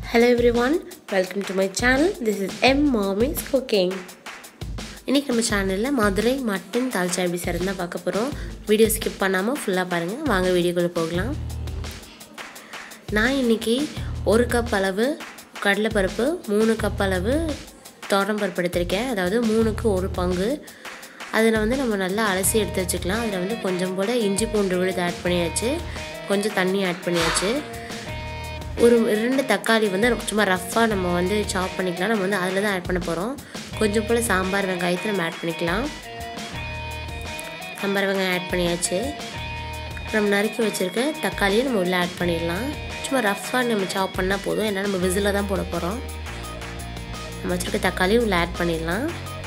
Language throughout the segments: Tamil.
Hello everyone, welcome to my channel. This is M Mommy's Cooking. இன்றைக்கி நம்ம சேனலில் மதுரை மட்டன் தால்ச்சா எப்படி செய்கிறது தான் பார்க்க போகிறோம் வீடியோ ஸ்கிப் பண்ணாமல் ஃபுல்லாக பாருங்கள் வாங்க வீடியோக்குள்ளே போகலாம் நான் இன்றைக்கி ஒரு கப் அளவு கடலைப்பருப்பு மூணு கப் அளவு பருப்பு எடுத்திருக்கேன் அதாவது மூணுக்கு ஒரு பங்கு அதில் வந்து நம்ம நல்லா அலசி எடுத்து வச்சுக்கலாம் அதில் வந்து கொஞ்சம் போல் இஞ்சி பூண்டு விழுது ஆட் பண்ணியாச்சு கொஞ்சம் தண்ணி ஆட் பண்ணியாச்சு ஒரு ரெண்டு தக்காளி வந்து சும்மா ரஃப்பாக நம்ம வந்து சாப் பண்ணிக்கலாம் நம்ம வந்து அதில் தான் ஆட் பண்ண போகிறோம் கொஞ்சம் போல் சாம்பார் வெங்காயத்தை நம்ம ஆட் பண்ணிக்கலாம் சாம்பார் வெங்காயம் ஆட் பண்ணியாச்சு நம்ம நறுக்கி வச்சுருக்க தக்காளியை நம்ம உள்ளே ஆட் பண்ணிடலாம் சும்மா ரஃப்பாக நம்ம சாப் பண்ணால் போதும் ஏன்னா நம்ம விசிலில் தான் போட போகிறோம் நம்ம வச்சுருக்க தக்காளியும் உள்ளே ஆட் பண்ணிடலாம்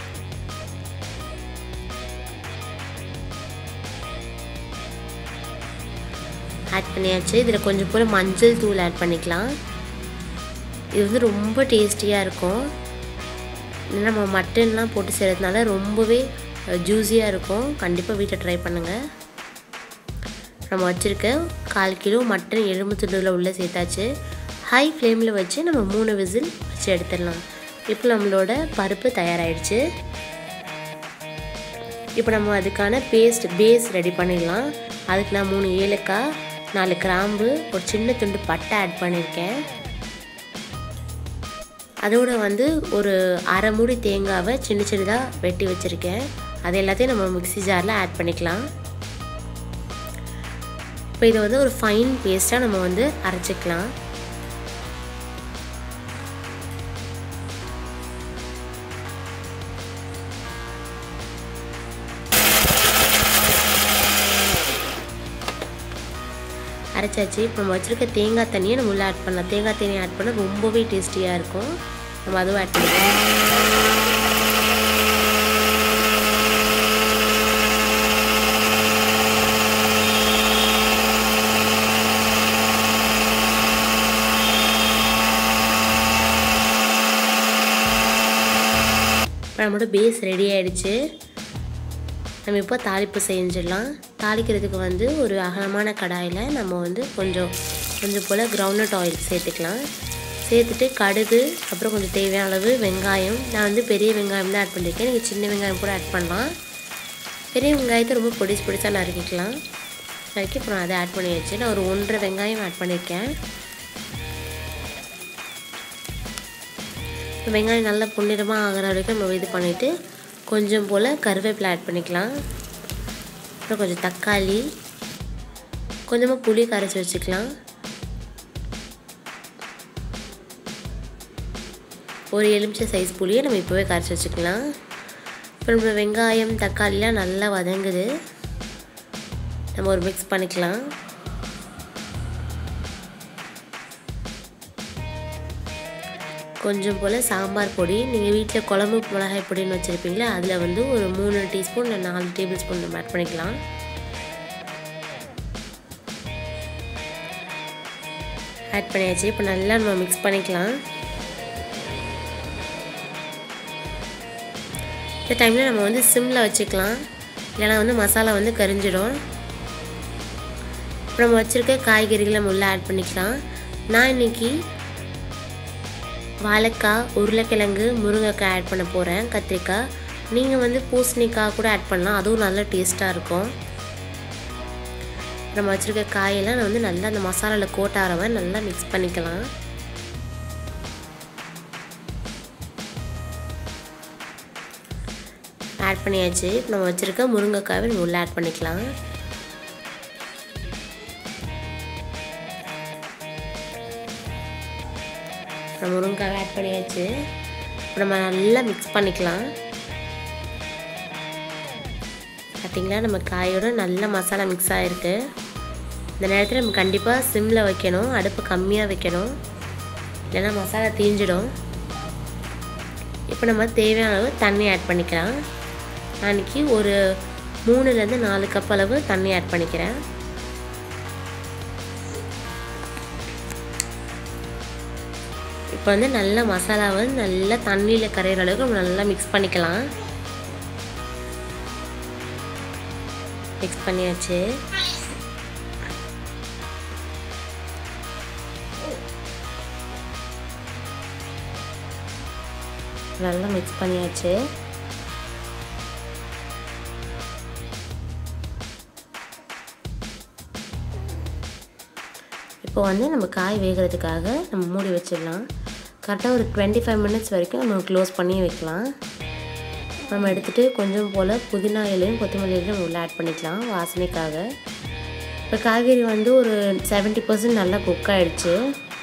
ஆட் பண்ணியாச்சு இதில் கொஞ்சம் போல் மஞ்சள் தூள் ஆட் பண்ணிக்கலாம் இது வந்து ரொம்ப டேஸ்டியாக இருக்கும் நம்ம மட்டன்லாம் போட்டு செய்கிறதுனால ரொம்பவே ஜூஸியாக இருக்கும் கண்டிப்பாக வீட்டில் ட்ரை பண்ணுங்கள் நம்ம வச்சுருக்க கால் கிலோ மட்டன் எலும்பு துண்டில் உள்ளே சேர்த்தாச்சு ஹை ஃப்ளேமில் வச்சு நம்ம மூணு விசில் வச்சு எடுத்துடலாம் இப்போ நம்மளோட பருப்பு தயாராகிடுச்சு இப்போ நம்ம அதுக்கான பேஸ்ட் பேஸ் ரெடி பண்ணிடலாம் அதுக்கு நான் மூணு ஏலக்காய் நாலு கிராம்பு ஒரு சின்ன துண்டு பட்டை ஆட் பண்ணியிருக்கேன் அதோட வந்து ஒரு அரை மூடி தேங்காவை சின்ன சின்னதாக வெட்டி வச்சுருக்கேன் அது எல்லாத்தையும் நம்ம மிக்சி ஜாரில் ஆட் பண்ணிக்கலாம் இப்போ இதை வந்து ஒரு ஃபைன் பேஸ்ட்டாக நம்ம வந்து அரைச்சிக்கலாம் அரைச்சாச்சு இப்போ நம்ம வச்சுருக்க தேங்காய் தண்ணியை நம்ம உள்ளே ஆட் பண்ணலாம் தேங்காய் தண்ணி ஆட் பண்ணால் ரொம்பவே டேஸ்டியாக இருக்கும் நம்ம அதுவும் ஆட் பண்ணிக்கலாம் இப்போ நம்மளோட பேஸ் ரெடி ஆகிடுச்சு நம்ம இப்போ தாளிப்பு செஞ்சிடலாம் தாளிக்கிறதுக்கு வந்து ஒரு அகலமான கடாயில் நம்ம வந்து கொஞ்சம் கொஞ்சம் போல் கிரவுண்ட்நட் ஆயில் சேர்த்துக்கலாம் சேர்த்துட்டு கடுகு அப்புறம் கொஞ்சம் தேவையான அளவு வெங்காயம் நான் வந்து பெரிய வெங்காயம் தான் ஆட் பண்ணியிருக்கேன் நீங்கள் சின்ன வெங்காயம் கூட ஆட் பண்ணலாம் பெரிய வெங்காயத்தை ரொம்ப பொடிசு பொடிசாக நறுக்கிக்கலாம் நறுக்கி அப்புறம் அதை ஆட் பண்ணியாச்சு நான் ஒரு ஒன்றரை வெங்காயம் ஆட் பண்ணியிருக்கேன் வெங்காயம் நல்லா பொன்னிறமாக ஆகிற வரைக்கும் நம்ம இது பண்ணிவிட்டு கொஞ்சம் போல் கருவேப்பிலை ஆட் பண்ணிக்கலாம் அப்புறம் கொஞ்சம் தக்காளி கொஞ்சமாக புளி கரைச்சி வச்சுக்கலாம் ஒரு எலுமிச்சை சைஸ் புளியை நம்ம இப்போவே கரைச்சி வச்சுக்கலாம் இப்போ நம்ம வெங்காயம் தக்காளிலாம் நல்லா வதங்குது நம்ம ஒரு மிக்ஸ் பண்ணிக்கலாம் கொஞ்சம் போல் சாம்பார் பொடி நீங்கள் வீட்டில் குழம்பு மிளகாய் பொடின்னு வச்சுருப்பீங்களா அதில் வந்து ஒரு மூணு டீஸ்பூன் இல்லை நாலு டேபிள் ஸ்பூன் நம்ம ஆட் பண்ணிக்கலாம் ஆட் பண்ணியாச்சு இப்போ நல்லா நம்ம மிக்ஸ் பண்ணிக்கலாம் இந்த டைமில் நம்ம வந்து சிம்மில் வச்சுக்கலாம் இல்லைனா வந்து மசாலா வந்து கரிஞ்சிடும் இப்போ நம்ம வச்சுருக்க காய்கறிகளை நம்ம உள்ளே ஆட் பண்ணிக்கலாம் நான் இன்றைக்கி வாழைக்காய் உருளைக்கிழங்கு முருங்கைக்காய் ஆட் பண்ண போகிறேன் கத்திரிக்காய் நீங்கள் வந்து பூசணிக்காய் கூட ஆட் பண்ணலாம் அதுவும் நல்ல டேஸ்ட்டாக இருக்கும் நம்ம வச்சுருக்க காயெல்லாம் நான் வந்து நல்லா அந்த மசாலாவில் கோட் ஆகிற மாதிரி நல்லா மிக்ஸ் பண்ணிக்கலாம் ஆட் பண்ணியாச்சு இப்போ நம்ம வச்சுருக்க முருங்கைக்காவை நம்ம உள்ளே ஆட் பண்ணிக்கலாம் நம்ம முருங்காவை ஆட் பண்ணியாச்சு நம்ம நல்லா மிக்ஸ் பண்ணிக்கலாம் பார்த்திங்களா நம்ம காயோட நல்ல மசாலா மிக்ஸ் ஆகிருக்கு இந்த நேரத்தில் நம்ம கண்டிப்பாக சிம்மில் வைக்கணும் அடுப்பு கம்மியாக வைக்கணும் இல்லைன்னா மசாலா தீஞ்சிடும் இப்போ நம்ம தேவையான அளவு தண்ணி ஆட் பண்ணிக்கலாம் அன்றைக்கி ஒரு மூணுலேருந்து நாலு கப் அளவு தண்ணி ஆட் பண்ணிக்கிறேன் இப்போ வந்து நல்ல மசாலாவை நல்லா தண்ணியில் கரையிற அளவுக்கு நம்ம நல்லா மிக்ஸ் பண்ணிக்கலாம் மிக்ஸ் பண்ணியாச்சு நல்லா மிக்ஸ் பண்ணியாச்சு இப்போ வந்து நம்ம காய் வேகிறதுக்காக நம்ம மூடி வச்சிடலாம் கரெக்டாக ஒரு டுவெண்ட்டி ஃபைவ் மினிட்ஸ் வரைக்கும் நம்ம க்ளோஸ் பண்ணி வைக்கலாம் நம்ம எடுத்துகிட்டு கொஞ்சம் போல் புதினா இலையும் கொத்தமல்லி இலையும் நம்ம உள்ளே ஆட் பண்ணிக்கலாம் வாசனைக்காக இப்போ காய்கறி வந்து ஒரு செவன்ட்டி பர்சன்ட் நல்லா குக் ஆகிடுச்சு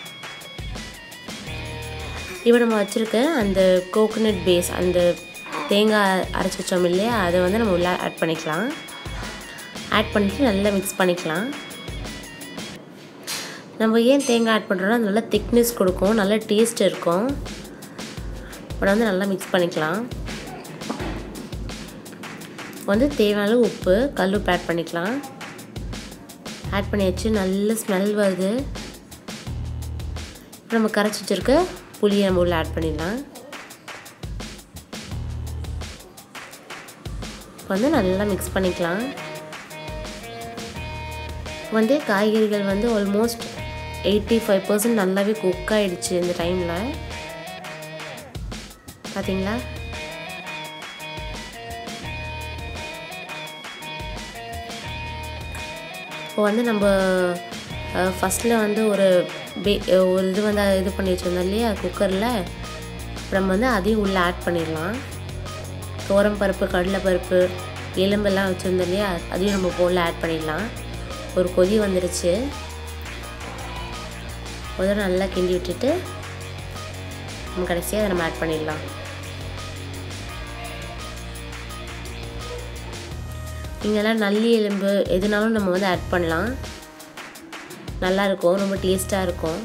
இப்போ நம்ம வச்சுருக்க அந்த கோகோனட் பேஸ் அந்த தேங்காய் அரைச்சி வச்சோம் இல்லையா அதை வந்து நம்ம உள்ளே ஆட் பண்ணிக்கலாம் ஆட் பண்ணிவிட்டு நல்லா மிக்ஸ் பண்ணிக்கலாம் நம்ம ஏன் தேங்காய் ஆட் பண்ணுறோன்னா அது நல்லா திக்னஸ் கொடுக்கும் நல்ல டேஸ்ட் இருக்கும் அப்புறம் வந்து நல்லா மிக்ஸ் பண்ணிக்கலாம் வந்து தேவையான உப்பு கல் உப்பு ஆட் பண்ணிக்கலாம் ஆட் பண்ணியாச்சு நல்ல ஸ்மெல் வருது நம்ம கரைச்சி வச்சுருக்க புளியை நம்ம உள்ள ஆட் பண்ணிடலாம் வந்து நல்லா மிக்ஸ் பண்ணிக்கலாம் வந்து காய்கறிகள் வந்து ஆல்மோஸ்ட் எயிட்டி ஃபைவ் பர்சன்ட் நல்லாவே குக் ஆகிடுச்சு இந்த டைமில் பார்த்தீங்களா இப்போ வந்து நம்ம ஃபஸ்ட்டில் வந்து ஒரு பே ஒரு இது வந்து இது பண்ணி வச்சுருந்தோம் இல்லையா குக்கரில் நம்ம வந்து அதையும் உள்ளே ஆட் பண்ணிடலாம் தோரம் பருப்பு கடலைப்பருப்பு எலும்பெல்லாம் வச்சுருந்தோம் இல்லையா அதையும் நம்ம போல் ஆட் பண்ணிடலாம் ஒரு கொதி வந்துருச்சு ஒரு நல்லா கிண்டி விட்டுட்டு நம்ம கடைசியாக அதை நம்ம ஆட் பண்ணிடலாம் இங்கெல்லாம் நல்லி எலும்பு எதுனாலும் நம்ம வந்து ஆட் பண்ணலாம் நல்லாயிருக்கும் ரொம்ப டேஸ்ட்டாக இருக்கும்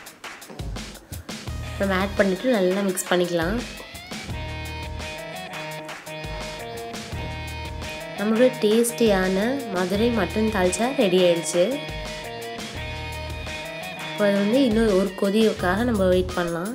நம்ம ஆட் பண்ணிவிட்டு நல்லா மிக்ஸ் பண்ணிக்கலாம் நம்மளோட டேஸ்டியான மதுரை மட்டன் தால்ச்சா ரெடி ஆயிடுச்சு இப்போ அது வந்து இன்னும் ஒரு கொதிக்காக நம்ம வெயிட் பண்ணலாம்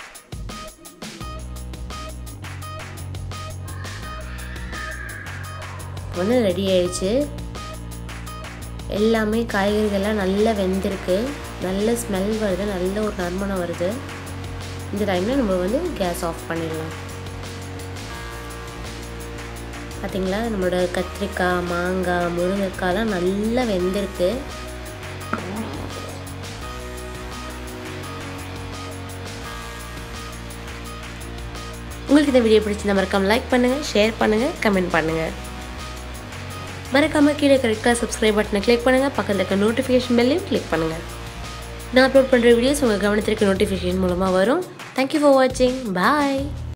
வந்து ரெடி ஆயிடுச்சு எல்லாமே காய்கறிகள்லாம் நல்லா வெந்திருக்கு நல்ல ஸ்மெல் வருது நல்ல ஒரு நறுமணம் வருது இந்த டைமில் நம்ம வந்து கேஸ் ஆஃப் பண்ணிடலாம் பார்த்திங்களா நம்மளோட கத்திரிக்காய் மாங்காய் முருங்கைக்காய்லாம் நல்லா வெந்திருக்கு உங்களுக்கு இந்த வீடியோ பிடிச்சிருந்தா மறக்காம லைக் பண்ணுங்கள் ஷேர் பண்ணுங்கள் கமெண்ட் பண்ணுங்கள் மறக்காமல் கீழே கரெக்டாக சப்ஸ்கிரைப் பட்டனை கிளிக் பண்ணுங்கள் பக்கத்தில் இருக்க நோட்டிஃபிகேஷன் பெல்லையும் கிளிக் பண்ணுங்கள் நான் அப்லோட் பண்ணுற வீடியோஸ் உங்கள் கவனத்திற்கு நோட்டிஃபிகேஷன் மூலமாக வரும் தேங்க்யூ ஃபார் வாட்சிங் பாய்